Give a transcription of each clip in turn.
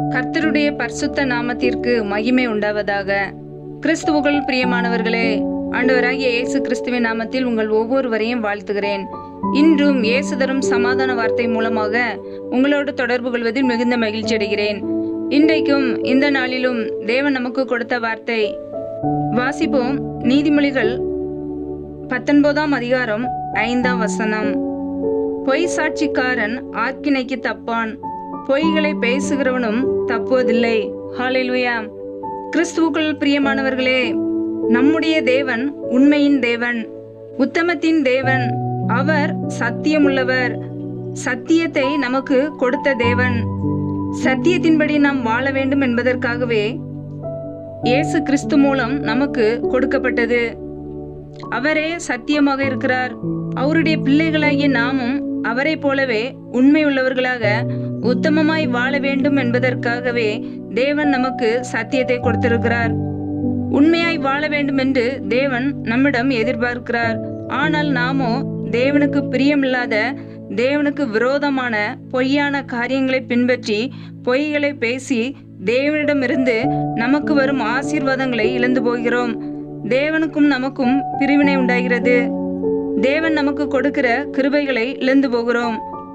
கர்த்தருடைய பரிசுத்த நாமத்திற்கு மகிமை உண்டாவதாக கிறிஸ்துவுக்குள் பிரியமானவர்களே ஆண்டவராகிய இயேசு கிறிஸ்துவின் நாமத்தில் உங்கள் ஒவ்வொருவரையும் வாழ்த்துகிறேன் இன்றும் இயேசு தரும் சமாதான வார்த்தை மூலமாக உங்களோடு தொடர்பு கொள்வதில் மிகுந்த மகிழ்ச்சி அடைகிறேன் இன்றைக்கும் இந்த நாளிலும் தேவன் நமக்கு கொடுத்த வார்த்தை வாசிப்போம் நீதிமொழிகள் பத்தொன்பதாம் அதிகாரம் ஐந்தாம் வசனம் பொய் சாட்சிக்காரன் ஆக்கினைக்கு தப்பான் பொய்களை பேசுகிறவனும் தப்புவதில்லை ஹalleluya கிறிஸ்துவுக்குள் பிரியமானவர்களே நம்முடைய தேவன் உண்மையின் தேவன் உத்தமத்தின் தேவன் அவர் சத்தியமுள்ளவர் சத்தியத்தை நமக்கு கொடுத்த தேவன் சத்தியத்தின்படி நாம் வாழ வேண்டும் என்பதற்காகவே இயேசு கிறிஸ்து மூலம் நமக்கு கொடுக்கப்பட்டது அவரே சத்தியமாக இருக்கிறார் அவருடைய பிள்ளைகளாகிய நாமும் அவரை போலவே உண்மை உள்ளவர்களாக உத்தமமாய் வாழ வேண்டும் என்பதற்காகவே தேவன் நமக்கு சத்தியத்தை கொடுத்திருக்கிறார் உண்மையாய் வாழ வேண்டும் என்று தேவன் நம்மிடம் எதிர்பார்க்கிறார் ஆனால் நாமோ தேவனுக்கு பிரியமில்லாத தேவனுக்கு விரோதமான பொய்யான காரியங்களை பின்பற்றி பொய்களை பேசி தேவனிடமிருந்து நமக்கு வரும் ஆசீர்வாதங்களை இழந்து போகிறோம் தேவனுக்கும் நமக்கும் பிரிவினை உண்டாகிறது தேவன் நமக்கு கொடுக்கிற கிருபைகளை இழந்து போகிறோம்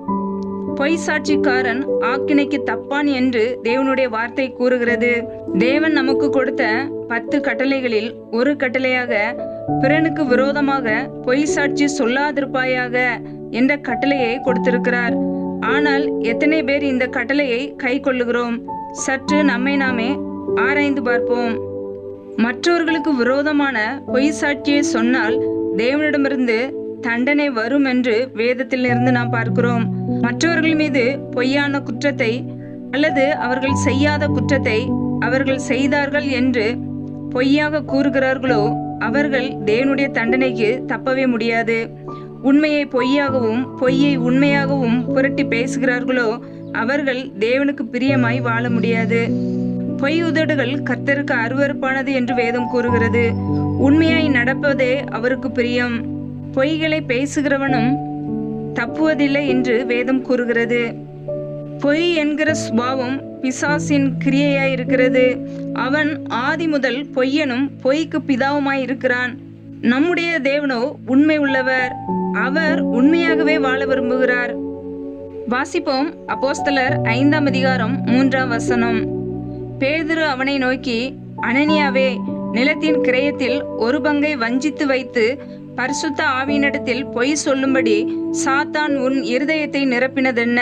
பொய் சாட்சிக்காரன் ஆக்கினைக்கு தப்பான் என்று தேவனுடைய வார்த்தை கூறுகிறது தேவன் நமக்கு கொடுத்த பத்து கட்டளைகளில் ஒரு கட்டளையாக பிறனுக்கு விரோதமாக பொய் சாட்சி சொல்லாதிருப்பாயாக என்ற கட்டளையை கொடுத்திருக்கிறார் ஆனால் எத்தனை பேர் இந்த கட்டளையை கை கொள்ளுகிறோம் சற்று நம்மை நாமே ஆராய்ந்து பார்ப்போம் மற்றவர்களுக்கு விரோதமான பொய் சாட்சியை சொன்னால் தேவனிடமிருந்து தண்டனை வரும் என்று வேதத்தில் இருந்து நாம் பார்க்கிறோம் மற்றவர்கள் மீது பொய்யான குற்றத்தை அல்லது அவர்கள் செய்யாத குற்றத்தை அவர்கள் செய்தார்கள் என்று பொய்யாக கூறுகிறார்களோ அவர்கள் தேவனுடைய தண்டனைக்கு தப்பவே முடியாது உண்மையை பொய்யாகவும் பொய்யை உண்மையாகவும் புரட்டி பேசுகிறார்களோ அவர்கள் தேவனுக்கு பிரியமாய் வாழ முடியாது பொய் உதடுகள் கர்த்தருக்கு அருவருப்பானது என்று வேதம் கூறுகிறது உண்மையாய் நடப்பதே அவருக்கு பிரியம் பொய்களை பேசுகிறவனும் தப்புவதில்லை என்று வேதம் கூறுகிறது பொய் என்கிற சுபாவம் பிசாசின் கிரியையாய் இருக்கிறது அவன் ஆதி முதல் பொய்யனும் பொய்க்கு பிதாவுமாய் இருக்கிறான் நம்முடைய தேவனோ உண்மை உள்ளவர் அவர் உண்மையாகவே வாழ விரும்புகிறார் வாசிப்போம் அப்போஸ்தலர் ஐந்தாம் அதிகாரம் மூன்றாம் வசனம் பேதுரு அவனை நோக்கி அனனியாவே நிலத்தின் கிரயத்தில் ஒரு பங்கை வஞ்சித்து வைத்து பரிசுத்த ஆவியினிடத்தில் பொய் சொல்லும்படி சாத்தான் உன் இருதயத்தை நிரப்பினதென்ன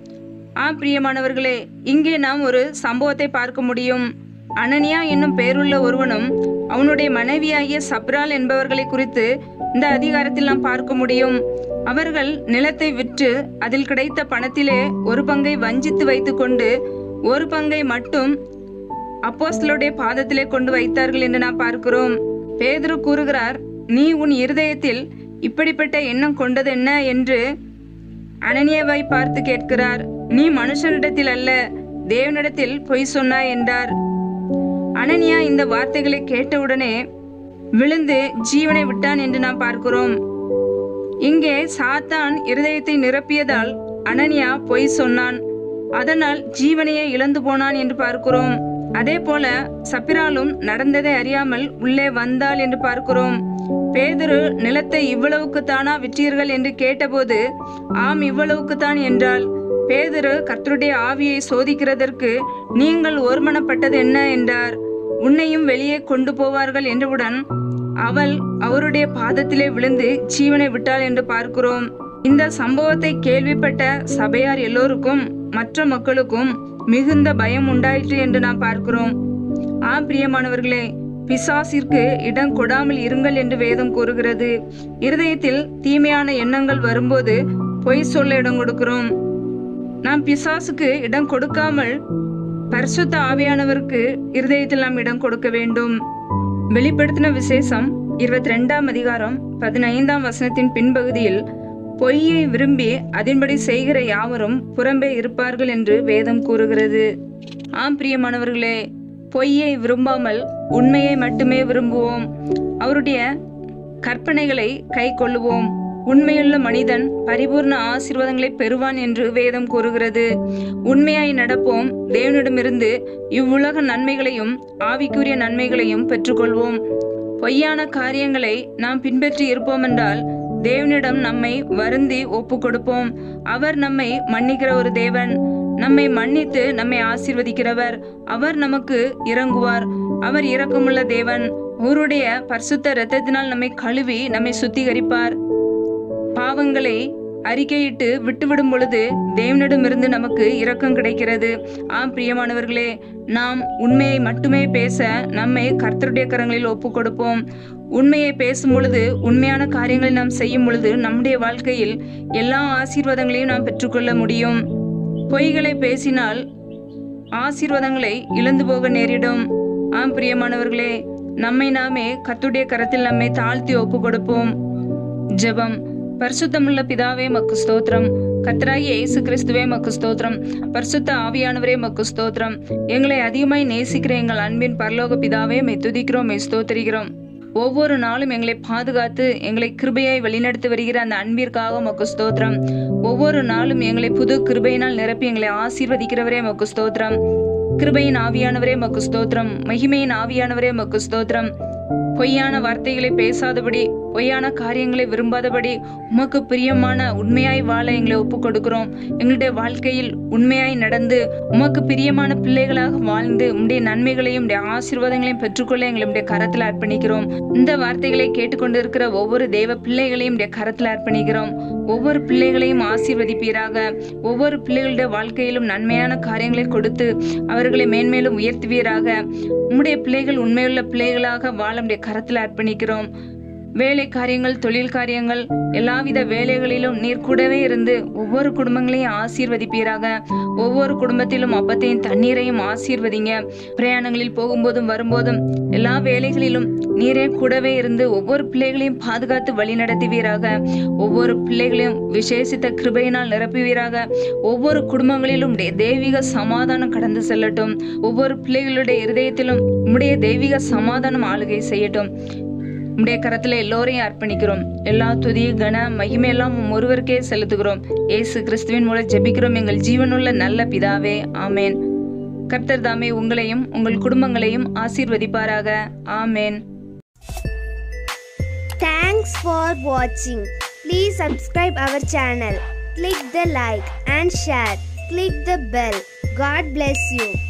ஆ பிரியமானவர்களே இங்கே நாம் ஒரு சம்பவத்தை பார்க்க முடியும் அனனியா என்னும் பேருள்ள ஒருவனும் அவனுடைய மனைவியாகிய சப்ரால் என்பவர்களை குறித்து இந்த அதிகாரத்தில் நாம் பார்க்க முடியும் அவர்கள் நிலத்தை விற்று அதில் கிடைத்த பணத்திலே ஒரு பங்கை வஞ்சித்து வைத்துக்கொண்டு ஒரு பங்கை மட்டும் அப்போஸ்தலருடைய பாதத்திலே கொண்டு வைத்தார்கள் என்று நாம் பார்க்கிறோம் பேதுரு கூறுகிறார் நீ உன் இருதயத்தில் இப்படிப்பட்ட எண்ணம் கொண்டதென்ன என்று அனனியாவை பார்த்து கேட்கிறார் நீ மனுஷனிடத்தில் அல்ல தேவனிடத்தில் பொய் சொன்னாய் என்றார் அனனியா இந்த வார்த்தைகளை கேட்டவுடனே விழுந்து ஜீவனை விட்டான் என்று நாம் பார்க்கிறோம் இங்கே சாத்தான் இருதயத்தை நிரப்பியதால் அனனியா பொய் சொன்னான் அதனால் ஜீவனையே இழந்து போனான் என்று பார்க்கிறோம் அதே போல சப்பிராலும் நடந்ததை அறியாமல் உள்ளே வந்தாள் என்று பார்க்கிறோம் பேதுரு நிலத்தை இவ்வளவுக்கு தானா விற்றீர்கள் என்று கேட்டபோது ஆம் இவ்வளவுக்கு தான் என்றாள் பேதுரு கர்த்தருடைய ஆவியை சோதிக்கிறதற்கு நீங்கள் ஒருமனப்பட்டது என்ன என்றார் உன்னையும் வெளியே கொண்டு போவார்கள் என்றவுடன் அவள் அவருடைய பாதத்திலே விழுந்து ஜீவனை விட்டாள் என்று பார்க்கிறோம் இந்த சம்பவத்தை கேள்விப்பட்ட சபையார் எல்லோருக்கும் மற்ற மக்களுக்கும் மிகுந்த பயம் உண்டாயிற்று என்று நாம் பார்க்கிறோம் ஆம் பிரியமானவர்களே பிசாசிற்கு இடம் கொடாமல் இருங்கள் என்று வேதம் கூறுகிறது இருதயத்தில் தீமையான எண்ணங்கள் வரும்போது பொய் சொல்ல இடம் கொடுக்கிறோம் நாம் பிசாசுக்கு இடம் கொடுக்காமல் பரிசுத்த ஆவியானவருக்கு இருதயத்தில் நாம் இடம் கொடுக்க வேண்டும் வெளிப்படுத்தின விசேஷம் இருபத்தி ரெண்டாம் அதிகாரம் பதினைந்தாம் வசனத்தின் பின்பகுதியில் பொய்யை விரும்பி அதன்படி செய்கிற யாவரும் புறம்பே இருப்பார்கள் என்று வேதம் கூறுகிறது ஆம் பிரியமானவர்களே பொய்யை விரும்பாமல் உண்மையை மட்டுமே விரும்புவோம் அவருடைய கற்பனைகளை கை கொள்ளுவோம் உண்மையுள்ள மனிதன் பரிபூர்ண ஆசீர்வாதங்களை பெறுவான் என்று வேதம் கூறுகிறது உண்மையாய் நடப்போம் தேவனிடமிருந்து இவ்வுலக நன்மைகளையும் ஆவிக்குரிய நன்மைகளையும் பெற்றுக்கொள்வோம் பொய்யான காரியங்களை நாம் பின்பற்றி இருப்போம் என்றால் தேவனிடம் நம்மை வருந்தி ஒப்பு கொடுப்போம் அவர் நம்மை மன்னிக்கிற ஒரு தேவன் நம்மை மன்னித்து நம்மை ஆசீர்வதிக்கிறவர் அவர் நமக்கு இறங்குவார் அவர் இரக்கமுள்ள தேவன் அவருடைய பரிசுத்த இரத்தத்தினால் நம்மை கழுவி நம்மை சுத்திகரிப்பார் பாவங்களை அறிக்கையிட்டு விட்டுவிடும் பொழுது தேவனிடமிருந்து நமக்கு இரக்கம் கிடைக்கிறது ஆம் பிரியமானவர்களே நாம் உண்மையை மட்டுமே பேச நம்மை கர்த்தருடைய கரங்களில் ஒப்பு கொடுப்போம் உண்மையை பேசும் பொழுது உண்மையான காரியங்களை நாம் செய்யும் பொழுது நம்முடைய வாழ்க்கையில் எல்லா ஆசீர்வாதங்களையும் நாம் பெற்றுக்கொள்ள முடியும் பொய்களை பேசினால் ஆசீர்வாதங்களை இழந்து போக நேரிடும் ஆம் பிரியமானவர்களே நம்மை நாமே கர்த்தருடைய கரத்தில் நம்மை தாழ்த்தி ஒப்பு கொடுப்போம் ஜெபம் பரிசுத்தமுள்ள பிதாவே மக்கு ஸ்தோத்திரம் கத்தராகிய இயேசு கிறிஸ்துவே மக்கு ஸ்தோத்திரம் பரிசுத்த ஆவியானவரே மக்கு ஸ்தோத்திரம் எங்களை அதிகமாய் நேசிக்கிற எங்கள் அன்பின் பரலோக பிதாவே மெய் துதிக்கிறோம் மெய் ஸ்தோத்திரிக்கிறோம் ஒவ்வொரு நாளும் எங்களை பாதுகாத்து எங்களை கிருபையாய் வழிநடத்தி வருகிற அந்த அன்பிற்காக மக்கு ஸ்தோத்திரம் ஒவ்வொரு நாளும் எங்களை புது கிருபையினால் நிரப்பி எங்களை ஆசீர்வதிக்கிறவரே மக்கு ஸ்தோத்திரம் கிருபையின் ஆவியானவரே மக்கு ஸ்தோத்திரம் மகிமையின் ஆவியானவரே மக்கு ஸ்தோத்திரம் பொய்யான வார்த்தைகளை பேசாதபடி பொய்யான காரியங்களை விரும்பாதபடி உமக்கு பிரியமான உண்மையாய் வாழ எங்களை ஒப்பு கொடுக்கிறோம் எங்களுடைய வாழ்க்கையில் உண்மையாய் நடந்து உமக்கு பிரியமான பிள்ளைகளாக வாழ்ந்து உம்முடைய நன்மைகளையும் உம்முடைய ஆசீர்வாதங்களையும் பெற்றுக்கொள்ள எங்களை உம்முடைய கரத்தில் அர்ப்பணிக்கிறோம் இந்த வார்த்தைகளை கேட்டுக்கொண்டிருக்கிற ஒவ்வொரு தெய்வ பிள்ளைகளையும் உடைய கரத்தில் அர்ப்பணிக்கிறோம் ஒவ்வொரு பிள்ளைகளையும் ஆசீர்வதிப்பீராக ஒவ்வொரு பிள்ளைகளுடைய வாழ்க்கையிலும் நன்மையான காரியங்களை கொடுத்து அவர்களை மேன்மேலும் உயர்த்துவீராக உம்முடைய பிள்ளைகள் உண்மையுள்ள பிள்ளைகளாக வாழ உம்முடைய கரத்தில் அர்ப்பணிக்கிறோம் வேலை காரியங்கள் தொழில் காரியங்கள் எல்லாவித வேலைகளிலும் நீர் கூடவே இருந்து ஒவ்வொரு குடும்பங்களையும் ஆசீர்வதிப்பீராக ஒவ்வொரு குடும்பத்திலும் அப்பத்தையும் தண்ணீரையும் ஆசீர்வதிங்க பிரயாணங்களில் போகும்போதும் வரும்போதும் எல்லா வேலைகளிலும் நீரே கூடவே இருந்து ஒவ்வொரு பிள்ளைகளையும் பாதுகாத்து வழி நடத்துவீராக ஒவ்வொரு பிள்ளைகளையும் விசேஷித்த கிருபையினால் நிரப்புவீராக ஒவ்வொரு குடும்பங்களிலும் உம்முடைய தெய்வீக சமாதானம் கடந்து செல்லட்டும் ஒவ்வொரு பிள்ளைகளுடைய இருதயத்திலும் உம்முடைய தெய்வீக சமாதானம் ஆளுகை செய்யட்டும் உம்முடைய கரத்துல எல்லோரையும் அர்ப்பணிக்கிறோம் எல்லா துதி கன மகிமை எல்லாம் உம் ஒருவருக்கே செலுத்துகிறோம் இயேசு கிறிஸ்துவின் மூலம் ஜெபிக்கிறோம் எங்கள் ஜீவனுள்ள நல்ல பிதாவே ஆமேன் கர்த்தர் தாமே உங்களையும் உங்கள் குடும்பங்களையும் ஆசீர்வதிப்பாராக ஆமேன் Thanks for watching. Please subscribe our channel. Click the like and share. Click the bell. God bless you.